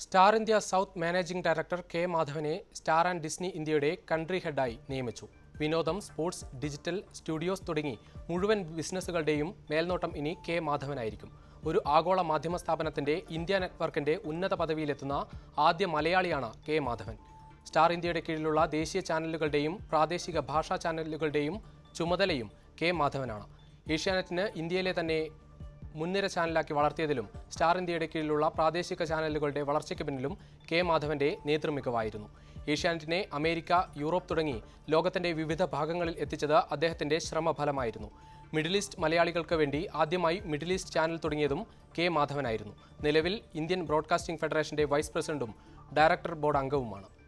star India south managing director K മാധവനെ star and Disney ഇന്ത്യയുടെ country ഹെഡായി നിയമിച്ചു വിനോദം സ്പോർട്സ് ഡിജിറ്റൽ സ്റ്റുഡിയോസ് തുടങ്ങി മുഴുവൻ ബിസിനസ്സുകളുടെയും മേൽനോട്ടം ഇനി കെ മാധവനായിരിക്കും ഒരു ആഗോള മാധ്യമ സ്ഥാപനത്തിന്റെ ഇന്ത്യ നെറ്റ്വർക്കിന്റെ ഉന്നത പദവിയിലെത്തുന്ന ആദ്യ മലയാളിയാണ് കെ മാധവൻ സ്റ്റാർ ഇന്ത്യയുടെ കീഴിലുള്ള ദേശീയ ചാനലുകളുടെയും പ്രാദേശിക ഭാഷാ ചാനലുകളുടെയും ചുമതലയും കെ മാധവനാണ് ഏഷ്യാനെറ്റിന് ഇന്ത്യയിലെ തന്നെ മുൻനിര ചാനലാക്കി വളർത്തിയതിലും സ്റ്റാർ ഇന്ത്യയുടെ കീഴിലുള്ള പ്രാദേശിക ചാനലുകളുടെ വളർച്ചയ്ക്ക് പിന്നിലും കെ മാധവന്റെ നേതൃമികവായിരുന്നു ഏഷ്യാനെറ്റിനെ അമേരിക്ക യൂറോപ്പ് തുടങ്ങി ലോകത്തിന്റെ വിവിധ ഭാഗങ്ങളിൽ എത്തിച്ചത് അദ്ദേഹത്തിന്റെ ശ്രമഫലമായിരുന്നു മിഡിൽ ഈസ്റ്റ് മലയാളികൾക്ക് വേണ്ടി ആദ്യമായി മിഡിൽ ഈസ്റ്റ് ചാനൽ തുടങ്ങിയതും കെ മാധവനായിരുന്നു നിലവിൽ ഇന്ത്യൻ ബ്രോഡ്കാസ്റ്റിംഗ് ഫെഡറേഷന്റെ വൈസ് പ്രസിഡന്റും ഡയറക്ടർ ബോർഡ് അംഗവുമാണ്